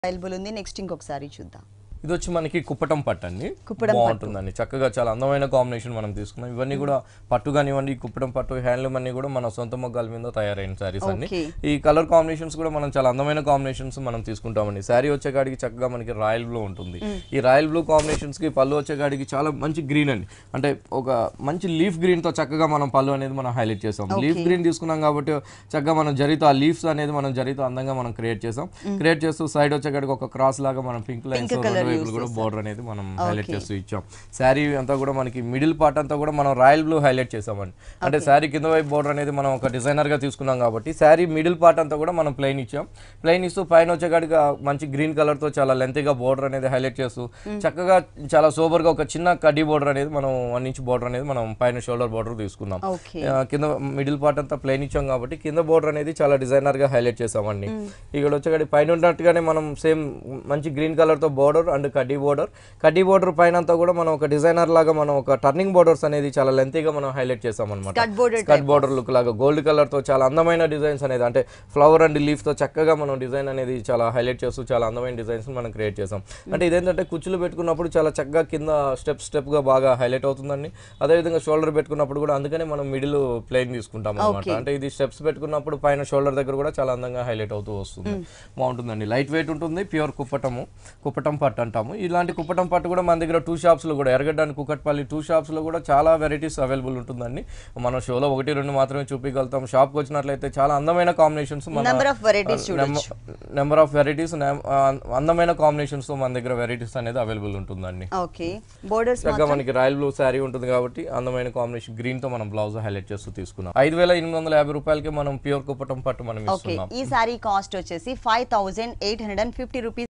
Available ఉంది next ఇంకొకసారి చూద్దాం ఇది వచ్చి మనకి కుప్పటం పట్టు అండి కుప్పటం బాగుంటుందండి చక్కగా చాలా అందమైన కాంబినేషన్ మనం తీసుకున్నాం ఇవన్నీ కూడా పట్టు కానివ్వండి ఈ కుప్పటం పట్టు హ్యాండ్లూమ్ అన్ని కూడా మన సొంత మొగ్గాల మీద తయారైన శారీస్ అండి Okay. ఈ కలర్ కాంబినేషన్స్ కూడా మనం చాలా అందమైన కాంబినేషన్స్ మనం తీసుకుంటామండి శారీ వచ్చేకాడికి చక్కగా మనకి రాయల్ బ్లూ ఉంటుంది ఈ రాయల్ బ్లూ కాంబినేషన్స్ కి పళ్ళు వచ్చేకాడికి చాలా మంచి గ్రీన్ అండి అంటే ఒక మంచి లీఫ్ గ్రీన్ తో చక్కగా మనం పళ్ళు అనేది మనం హైలైట్ చేసాం లీఫ్ గ్రీన్ తీసుకున్నాం కాబట్టి చక్కగా మనం జరీతో ఆ లీవ్స్ అనేది మనం జరీతో అందంగా మనం క్రియేట్ చేసాం క్రియేట్ చేస్తూ సైడ్ వచ్చేకాడికి ఒక క్రాస్ లాగా మనం పింక్ లైన్స్ రెండు వైపులు కూడా బోర్డర్ అనేది మనం హైలైట్ చేస్తూ ఇచ్చాం శారీ అంతా కూడా మనకి మిడిల్ పార్ట్ అంతా కూడా మనం రాయల్ బ్లూ హైలైట్ చేసామండి అంటే శారీ కింద వైపు బోర్డర్ అనేది మనం ఒక డిజైనర్ గా తీసుకున్నాం కాబట్టి శారీ మిడిల్ పార్ట్ అంతా కూడా మనం ప్లెయిన్ ఇచ్చాం ప్లెయిన్ ఇస్తూ పైన వచ్చేకాడికి ఆ మంచి గ్రీన్ కలర్ తో చాలా లెంత్ గా బోర్డర్ అనేది హైలైట్ చేస్తూ చక్కగా చాలా సోబర్ గా ఒక చిన్న కడ్డీ బోర్డర్ అనేది మనం వన్ ఇంచ్ బోర్డర్ అనేది మనం పైన షోల్డర్ బోర్డర్ తీసుకున్నాం ఓకే ఆ, కింద మిడిల్ పార్ట్ అంతా ప్లెయిన్ ఇచ్చాం కాబట్టి కింద బోర్డర్ అనేది చాలా డిజైనర్ గా హైలైట్ చేసామండి ఇక్కడ వచ్చేకాడి పైన ఉన్నట్టుగానే మనం సేమ్ మంచి గ్రీన్ కలర్ తో బోర్డర్ అండ్ కడ్డీ బోర్డర్ కడ్డీ బోర్డర్ పైన అంతా కూడా మనం ఒక డిజైనర్ లాగా మనం ఒక టర్నింగ్ బోర్డర్స్ అనేది చాలా లెంతీగా మనం హైలైట్ చేసాం అనమాట cut border cut border look లాగా గోల్డ్ కలర్ తో చాలా అందమైన డిజైన్స్ అనేది అంటే ఫ్లవర్ అండ్ లీఫ్ తో చక్కగా మనం డిజైన్ అనేది చాలా హైలైట్ చేస్తూ చాలా అందమైన డిజైన్స్ మనం క్రియేట్ చేసాం అంటే ఇదేంటంటే కుచ్చులు పెట్టుకున్నప్పుడు చాలా చక్కగా కింద స్టెప్ స్టెప్ గా బాగా హైలైట్ అవుతుందండి అదేవిధంగా షోల్డర్ పెట్టుకున్నప్పుడు కూడా అందుకనే మనం మిడిల్ ప్లెయిన్ తీసుకుంటాం అనమాట అంటే ఇది స్టెప్స్ పెట్టుకున్నప్పుడు పైన షోల్డర్ దగ్గర కూడా చాలా అందంగా హైలైట్ అవుతూ వస్తుంది బాగుంటుందండి లైట్ వెయిట్ ఉంటుంది ప్యూర్ కుప్పటము కుప్పటం పట్టు అంటాము ఇలాంటి కుప్పటం పట్టు కూడా మన దగ్గర టూ షాప్స్ లో కూడా Erragadda and Kukatpally two shops లో కూడా చాలా వెరైటీస్ అవైలబుల్ ఉంటుందండి మన షోలో ఒకటి రెండు మాత్రమే చూపించగలుగుతాం షాప్కి వచ్చినట్లయితే చాలా అందమైన కాంబినేషన్స్ నెంబర్ ఆఫ్ వెరైటీస్ చూడొచ్చు నెంబర్ ఆఫ్ వెరైటీస్ అందమైన కాంబినేషన్స్ తో మన దగ్గర వెరైటీస్ అనేది అవైలబుల్ ఉంటుందండి ఓకే బోర్డర్స్ చక్కగా మనకి రాయల్ బ్లూ శారీ ఉంటుంది కాబట్టి అందమైన కాంబినేషన్ గ్రీన్ తో మనం బ్లౌజ్ హైలైట్ చేస్తూ తీసుకున్నాం ఐదు వేల ఎనిమిది వందల యాభై రూపాయలకి మనం ప్యూర్ కుప్పటం పట్టు మనం ఓకే ఇస్తున్నాం ఈ సారీ కాస్ట్ వచ్చేసి five thousand eight hundred and fifty rupees